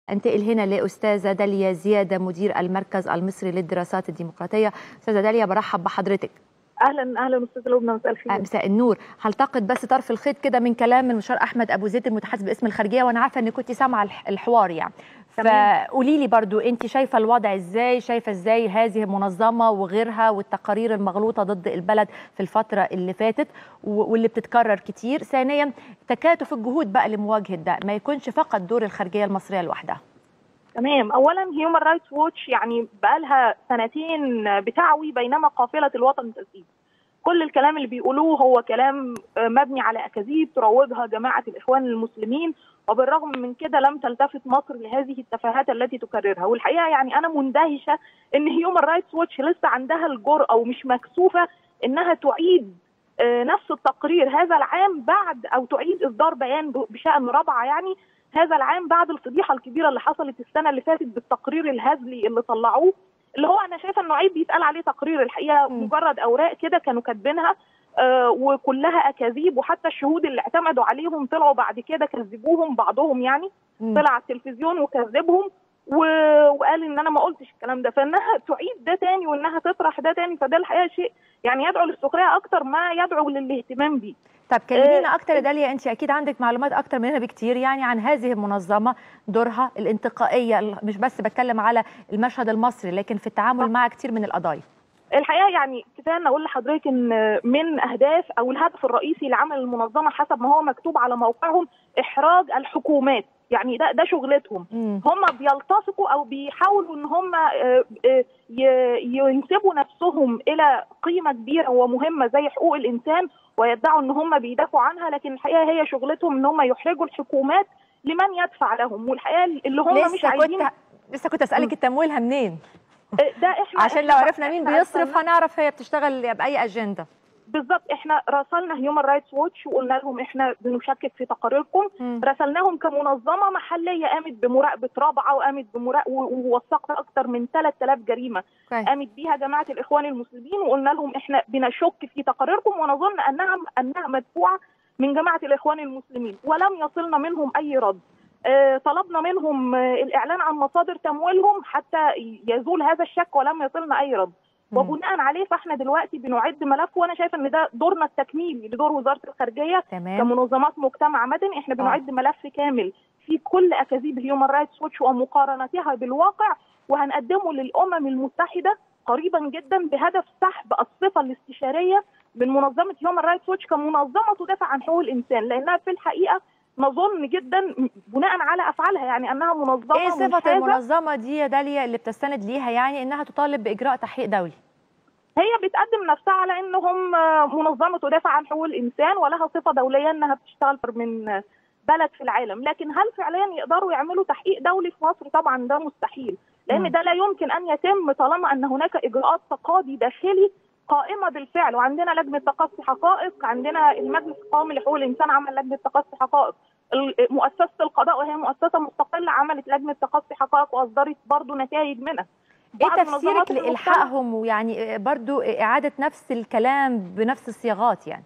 انتقل هنا لاستاذه داليا زياده مدير المركز المصري للدراسات الديمقراطيه استاذه داليا برحب بحضرتك اهلا اهلا استاذ لبنى مساء الخير مساء النور هلتقط بس طرف الخيط كده من كلام المستشار احمد ابو زيد المتحدث باسم الخارجيه وانا عارفه ان كنت سامعه الحوار يعني فقولي لي برضو انت شايفه الوضع ازاي شايفه ازاي هذه المنظمه وغيرها والتقارير المغلوطه ضد البلد في الفتره اللي فاتت واللي بتتكرر كتير ثانيا تكاتف الجهود بقى لمواجهه ده ما يكونش فقط دور الخارجيه المصريه لوحدها تمام اولا هيومن رايتس ووتش يعني بقالها سنتين بتعوي بينما قافله الوطن تسيب كل الكلام اللي بيقولوه هو كلام مبني على اكاذيب تروجها جماعه الاخوان المسلمين وبالرغم من كده لم تلتفت مصر لهذه التفاهات التي تكررها والحقيقه يعني انا مندهشه ان هيومن رايتس ووتش لسه عندها الجرأه ومش مكسوفه انها تعيد نفس التقرير هذا العام بعد او تعيد اصدار بيان بشان رابعه يعني هذا العام بعد الفضيحه الكبيره اللي حصلت السنه اللي فاتت بالتقرير الهزلي اللي طلعوه اللي هو انا شايفه انه عيب بيتقال عليه تقرير الحقيقه م. مجرد اوراق كده كانوا كاتبينها آه وكلها اكاذيب وحتى الشهود اللي اعتمدوا عليهم طلعوا بعد كده كذبوهم بعضهم يعني م. طلع على التلفزيون وكذبهم و... وقال ان انا ما قلتش الكلام ده فانها تعيد ده تاني وانها تطرح ده تاني فده الحقيقه شيء يعني يدعو للسخريه اكتر ما يدعو للاهتمام بيه طب كلمينا اكتر يا داليا انت اكيد عندك معلومات اكتر مننا بكتير يعني عن هذه المنظمه دورها الانتقائيه مش بس بتكلم على المشهد المصري لكن في التعامل مع كتير من القضايا الحقيقه يعني كفايه ان اقول لحضرتك ان من اهداف او الهدف الرئيسي لعمل المنظمه حسب ما هو مكتوب على موقعهم احراج الحكومات يعني ده ده شغلتهم مم. هم بيلتصقوا او بيحاولوا ان هم ينسبوا نفسهم الى قيمه كبيره ومهمه زي حقوق الانسان ويدعوا ان هم بيدافعوا عنها لكن الحقيقه هي شغلتهم ان هم يحرجوا الحكومات لمن يدفع لهم والحقيقه اللي هم مش عايزين كنت لسه كنت اسالك التمويلها منين ده احنا عشان لو عرفنا مين بيصرف هنعرف هي بتشتغل باي اجنده بالظبط احنا راسلنا هيومن رايتس ووتش وقلنا لهم احنا بنشكك في تقاريركم راسلناهم كمنظمه محليه قامت بمراقبه رابعه وقامت بمراقبه ووثقنا اكثر من 3000 جريمه كي. قامت بيها جماعه الاخوان المسلمين وقلنا لهم احنا بنشك في تقاريركم ونظن انها انها مدفوعه من جماعه الاخوان المسلمين ولم يصلنا منهم اي رد اه طلبنا منهم الاعلان عن مصادر تمويلهم حتى يزول هذا الشك ولم يصلنا اي رد وبناء عليه فاحنا دلوقتي بنعد ملف وانا شايفه ان ده دورنا التكميلي لدور وزاره الخارجيه تمام. كمنظمات مجتمع مدني احنا بنعد آه. ملف كامل في كل اكاذيب هيومن رايتس ووتش ومقارنتها بالواقع وهنقدمه للامم المتحده قريبا جدا بهدف سحب الصفه الاستشاريه من منظمه هيومن رايتس ووتش كمنظمه تدافع عن حقوق الانسان لانها في الحقيقه نظن جدا بناء على افعالها يعني انها منظمه ايه صفه المنظمه دي يا داليا اللي بتستند ليها يعني انها تطالب باجراء تحقيق دولي هي بتقدم نفسها على انهم منظمه تدافع عن حقوق الانسان ولها صفه دوليه انها بتشتغل من بلد في العالم لكن هل فعليا يقدروا يعملوا تحقيق دولي في مصر طبعا ده مستحيل لان ده لا يمكن ان يتم طالما ان هناك اجراءات تقاضي داخلي قائمه بالفعل وعندنا لجنه تقصي حقائق عندنا المجلس القومي لحقوق الانسان عمل لجنه تقصي حقائق مؤسسه القضاء وهي مؤسسه مستقله عملت لجنه تقصي حقائق واصدرت برضه نتائج منها ايه تفسيرك لالحاقهم ويعني برضو اعاده نفس الكلام بنفس الصياغات يعني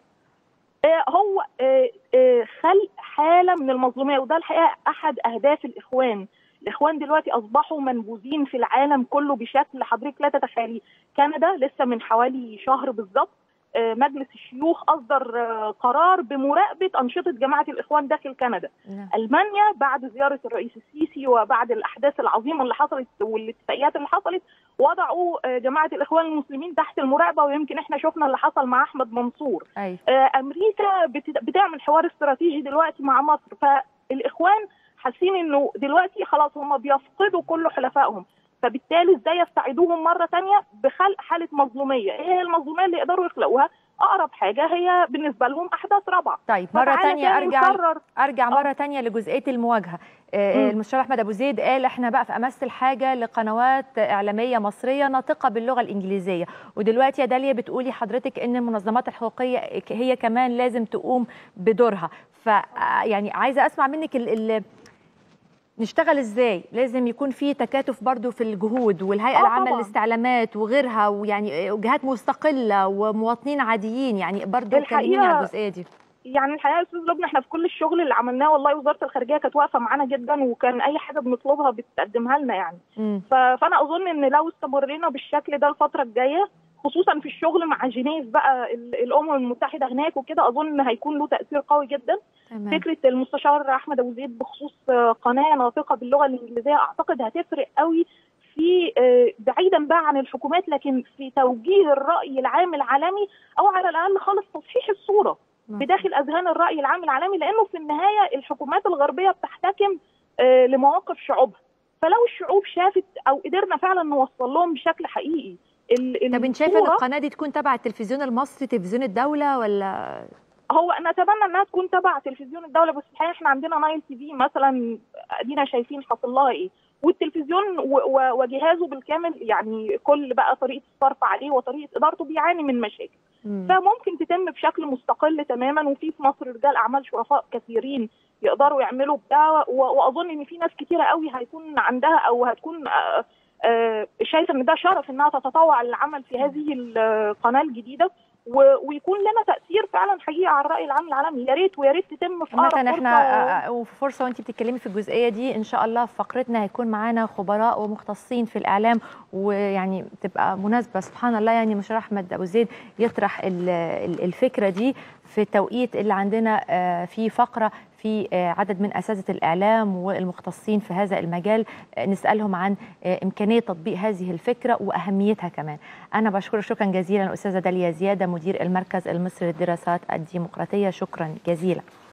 هو خلق حاله من المظلوميه وده الحقيقه احد اهداف الاخوان الاخوان دلوقتي اصبحوا منبوذين في العالم كله بشكل حضرتك لا تتخيلي كندا لسه من حوالي شهر بالظبط مجلس الشيوخ اصدر قرار بمراقبه انشطه جماعه الاخوان داخل كندا. نعم. المانيا بعد زياره الرئيس السيسي وبعد الاحداث العظيمه اللي حصلت والاتفاقيات اللي حصلت وضعوا جماعه الاخوان المسلمين تحت المراقبه ويمكن احنا شفنا اللي حصل مع احمد منصور. أي. امريكا بتعمل حوار استراتيجي دلوقتي مع مصر فالاخوان حاسين انه دلوقتي خلاص هم بيفقدوا كل حلفائهم فبالتالي ازاي يستعيدوهم مره ثانيه بخلق حاله مظلوميه، ايه هي المظلوميه اللي يقدروا يخلقوها؟ اقرب حاجه هي بالنسبه لهم احداث رابعه. طيب مره ثانيه ارجع مكرر. ارجع مره ثانيه لجزئيه المواجهه. آه المستشار احمد ابو زيد قال احنا بقى في امس الحاجه لقنوات اعلاميه مصريه ناطقه باللغه الانجليزيه، ودلوقتي يا داليا بتقولي حضرتك ان المنظمات الحقوقيه هي كمان لازم تقوم بدورها، ف يعني عايزه اسمع منك ال ال نشتغل ازاي لازم يكون في تكاتف برضو في الجهود والهيئه العامه للاستعلامات وغيرها ويعني جهات مستقله ومواطنين عاديين يعني برضو كلميني على الجزئيه دي يعني الحقيقه يا استاذ لبنى احنا في كل الشغل اللي عملناه والله وزاره الخارجيه كانت واقفه معانا جدا وكان اي حاجه بنطلبها بتقدمها لنا يعني مم. ف- فانا اظن ان لو استمرينا بالشكل ده الفتره الجايه خصوصا في الشغل مع جنيف بقى ال- الامم المتحده هناك وكده اظن ان هيكون له تاثير قوي جدا تمام فكره المستشار احمد ابو زيد بخصوص آه، قناه ناطقه باللغه الانجليزيه اعتقد هتفرق قوي في آه، بعيدا بقى عن الحكومات لكن في توجيه الراي العام العالمي او على الاقل خالص تصحيح الصوره بداخل اذهان الراي العام العالمي لانه في النهايه الحكومات الغربيه بتحتكم آه، لمواقف شعوبها فلو الشعوب شافت او قدرنا فعلا نوصل لهم بشكل حقيقي ال- طب انت شايفه ان الصورة- القناه دي تكون تبع التلفزيون المصري تلفزيون الدوله ولا هو نتمنى انها تكون تبع تلفزيون الدوله بس الحقيقه احنا عندنا نايل تي في مثلا ادينا شايفين حاصل لها ايه والتلفزيون و- و- وجهازه بالكامل يعني كل بقى طريقه الصرف عليه وطريقه ادارته بيعاني من مشاكل مم. فممكن تتم بشكل مستقل تماما وفي في مصر رجال اعمال شرفاء كثيرين يقدروا يعملوا ده و- واظن ان في ناس كتيره قوي هيكون عندها او هتكون آه، آه، شايفه ان ده شرف انها تتطوع للعمل في هذه القناه الجديده و- ويكون لنا تاثير فعلا حقيقي على الراي العام العالمي يا ريت ويا ريت تتم في اقرب عامة فرصه احنا وفي فرصة وانت بتتكلمي في الجزئية دي ان شاء الله في فقرتنا هيكون معانا خبراء ومختصين في الاعلام ويعني تبقى مناسبة سبحان الله يعني مشير احمد ابو زيد يطرح ال- ال- الفكرة دي في التوقيت اللي عندنا آه، في فقرة في آه، عدد من اساتذه الاعلام والمختصين في هذا المجال آه، نسالهم عن آه، امكانيه تطبيق هذه الفكره واهميتها كمان. انا بشكر شكرا جزيلا الاستاذه داليا زياده مدير المركز المصري للدراسات الديمقراطيه شكرا جزيلا.